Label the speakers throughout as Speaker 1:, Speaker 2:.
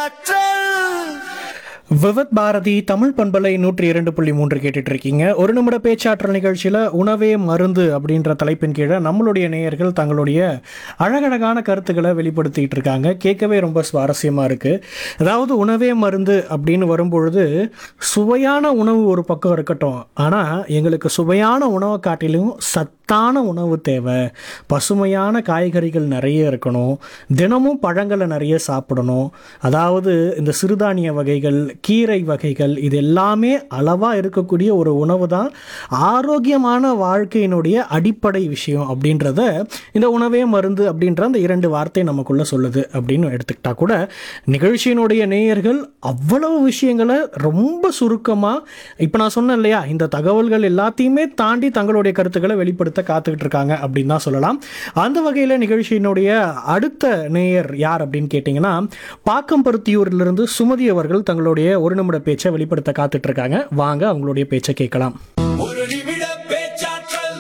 Speaker 1: பேச்சாற்றல்
Speaker 2: விவத் பாரதி தமிழ் பண்பலை நூற்றி இரண்டு புள்ளி மூன்று கேட்டுட்டு இருக்கீங்க ஒரு நிமிட பேச்சாற்றல் நிகழ்ச்சியில் உணவே மருந்து அப்படின்ற தலைப்பின் கீழே நம்மளுடைய நேயர்கள் தங்களுடைய அழகழகான கருத்துக்களை வெளிப்படுத்திட்டு இருக்காங்க கேட்கவே ரொம்ப சுவாரஸ்யமாக இருக்கு அதாவது உணவே மருந்து அப்படின்னு வரும்பொழுது சுவையான உணவு ஒரு பக்கம் இருக்கட்டும் ஆனால் எங்களுக்கு சுவையான உணவை காட்டிலும் சத்தான உணவு தேவை பசுமையான காய்கறிகள் நிறைய இருக்கணும் தினமும் பழங்களை நிறைய சாப்பிடணும் அதாவது இந்த சிறுதானிய வகைகள் கீரை வகைகள் இது எல்லாமே அளவாக இருக்கக்கூடிய ஒரு உணவு தான் ஆரோக்கியமான வாழ்க்கையினுடைய அடிப்படை விஷயம் அப்படின்றத இந்த உணவே மருந்து அப்படின்ற அந்த இரண்டு வார்த்தை நமக்குள்ள சொல்லுது அப்படின்னு எடுத்துக்கிட்டா கூட நிகழ்ச்சியினுடைய நேயர்கள் அவ்வளவு விஷயங்களை ரொம்ப சுருக்கமாக இப்போ நான் சொன்னேன் இல்லையா இந்த தகவல்கள் எல்லாத்தையுமே தாண்டி தங்களுடைய கருத்துக்களை வெளிப்படுத்த காத்துக்கிட்டு இருக்காங்க அப்படின்னு தான் சொல்லலாம் அந்த வகையில் நிகழ்ச்சியினுடைய அடுத்த நேயர் யார் அப்படின்னு கேட்டிங்கன்னா பாக்கம்பருத்தியூரிலிருந்து சுமதி அவர்கள் தங்களுடைய ஒரு நிமிட பேச்சை வெளிப்படுத்த காத்துட்டு இருக்காங்க வாங்க அவங்களுடைய பேச்சை கேட்கலாம்
Speaker 1: ஒரு நிமிட பேச்சாற்றல்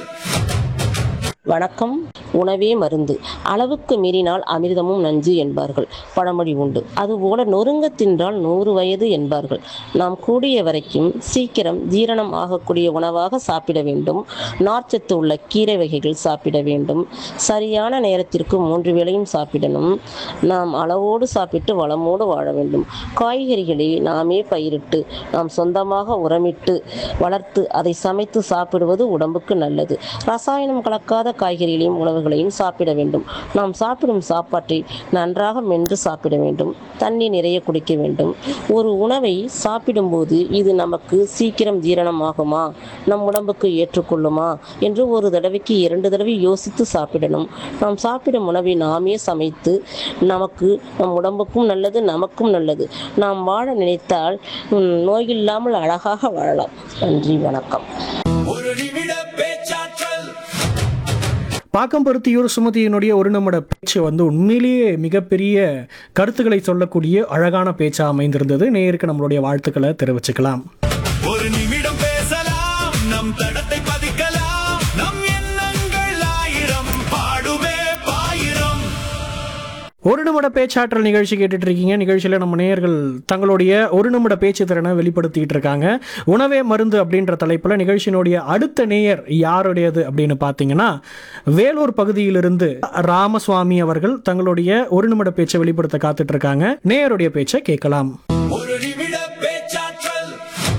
Speaker 3: வணக்கம் உணவே மருந்து அளவுக்கு மீறினால் அமிர்தமும் நஞ்சு என்பார்கள் பழமொழி உண்டு அதுபோல நொறுங்க தின்றால் நூறு வயது என்பார்கள் நாம் கூடிய வரைக்கும் சீக்கிரம் ஜீரணம் ஆகக்கூடிய உணவாக சாப்பிட வேண்டும் நார்ச்சத்து உள்ள கீரை வகைகள் சாப்பிட வேண்டும் சரியான நேரத்திற்கு மூன்று வேளையும் சாப்பிடணும் நாம் அளவோடு சாப்பிட்டு வளமோடு வாழ வேண்டும் காய்கறிகளை நாமே பயிரிட்டு நாம் சொந்தமாக உரமிட்டு வளர்த்து அதை சமைத்து சாப்பிடுவது உடம்புக்கு நல்லது ரசாயனம் கலக்காத காய்கறிகளையும் உணவுகளையும் சாப்பிட வேண்டும் நாம் சாப்பிடும் சாப்பாட்டை நன்றாக மென்று சாப்பிட வேண்டும் தண்ணி நிறைய குடிக்க வேண்டும் ஒரு உணவை சாப்பிடும்போது இது நமக்கு சீக்கிரம் ஜீரணமாகுமா நம் உடம்புக்கு ஏற்றுக்கொள்ளுமா என்று ஒரு தடவைக்கு இரண்டு தடவை யோசித்து சாப்பிடணும் நாம் சாப்பிடும் உணவை நாமே சமைத்து நமக்கு நம் உடம்புக்கும் நல்லது நமக்கும் நல்லது நாம் வாழ நினைத்தால் ம், நோயில்லாமல் அழகாக வாழலாம் நன்றி வணக்கம்
Speaker 1: ஒரு நிமிட பேச்சாற்றல்
Speaker 2: பாக்கம்பருத்தியூர் சுமதியினுடைய ஒரு நிமிட பேச்சு வந்து உண்மையிலேயே மிகப்பெரிய கருத்துக்களை சொல்லக்கூடிய அழகான பேச்சா அமைந்திருந்தது நேயருக்கு நம்மளுடைய வாழ்த்துக்களை தெரிவிச்சுக்கலாம்
Speaker 1: ஒரு நிமிடம் பேசலாம் நம் தடத்தை பதிக்கலாம் நம் எண்ணங்கள் ஆயிரம் பாடுமே பாயிரம்
Speaker 2: ஒரு நிமிட பேச்சாற்றல் நிகழ்ச்சி கேட்டுட்டு இருக்கீங்க நிகழ்ச்சியில் நம்ம நேயர்கள் தங்களுடைய ஒரு நிமிட பேச்சு திறனை வெளிப்படுத்திட்டு இருக்காங்க உணவே மருந்து அப்படின்ற தலைப்பில் நிகழ்ச்சியினுடைய அடுத்த நேயர் யாருடையது அப்படின்னு பார்த்தீங்கன்னா வேலூர் பகுதியிலிருந்து ராமசுவாமி அவர்கள் தங்களுடைய ஒரு நிமிட பேச்சை வெளிப்படுத்த காத்துட்டு இருக்காங்க நேயருடைய பேச்சை கேட்கலாம்
Speaker 1: ஒரு நிமிட பேச்சாற்றல்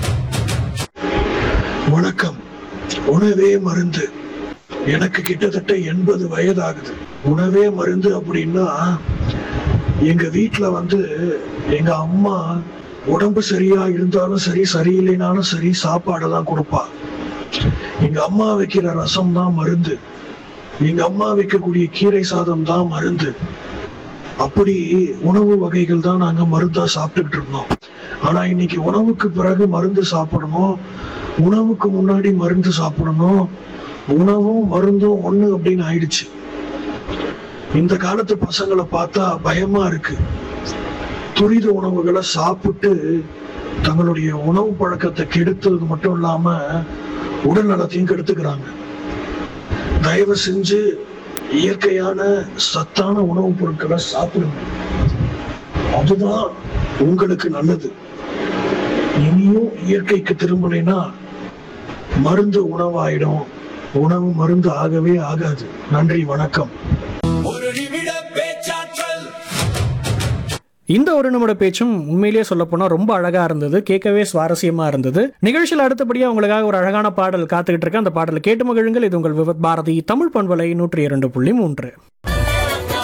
Speaker 4: வணக்கம் உணவே மருந்து எனக்கு கிட்டத்தட்ட எண்பது வயதாகுது உணவே மருந்து அப்படின்னா எங்க வீட்ல வந்து எங்க அம்மா உடம்பு சரியா இருந்தாலும் சரி சரியில்லைனாலும் சரி சாப்பாடு தான் கொடுப்பா எங்க அம்மா வைக்கிற ரசம் தான் மருந்து எங்க அம்மா வைக்கக்கூடிய கீரை சாதம் தான் மருந்து அப்படி உணவு வகைகள் தான் நாங்க மருந்தா சாப்பிட்டுக்கிட்டு இருந்தோம் ஆனா இன்னைக்கு உணவுக்கு பிறகு மருந்து சாப்பிடணும் உணவுக்கு முன்னாடி மருந்து சாப்பிடணும் உணவும் மருந்தும் ஒண்ணு அப்படின்னு ஆயிடுச்சு இந்த காலத்து பசங்களை பார்த்தா பயமா இருக்கு துரித உணவுகளை சாப்பிட்டு தங்களுடைய உணவு பழக்கத்தை கெடுத்தது மட்டும் இல்லாம உடல் நலத்தையும் கெடுத்துக்கிறாங்க தயவு செஞ்சு இயற்கையான சத்தான உணவுப் பொருட்களை சாப்பிடுங்க அதுதான் உங்களுக்கு நல்லது இனியும் இயற்கைக்கு திரும்பலைன்னா மருந்து உணவாயிடும் உணவு மருந்து ஆகவே ஆகாது நன்றி வணக்கம்
Speaker 1: ஒரு நிமிட பேச்சாற்றல்
Speaker 2: இந்த ஒரு நிமிட பேச்சும் உண்மையிலேயே சொல்லப்போனால் ரொம்ப அழகா இருந்தது கேட்கவே சுவாரஸ்யமா இருந்தது நிகழ்ச்சியில் அடுத்தபடியாக உங்களுக்காக ஒரு அழகான பாடல் காத்துக்கிட்டு இருக்கு அந்த பாடலை கேட்டு மகிழுங்கள் இது உங்கள் விவத் பாரதி தமிழ் பண்பலை நூற்றி இரண்டு புள்ளி மூன்று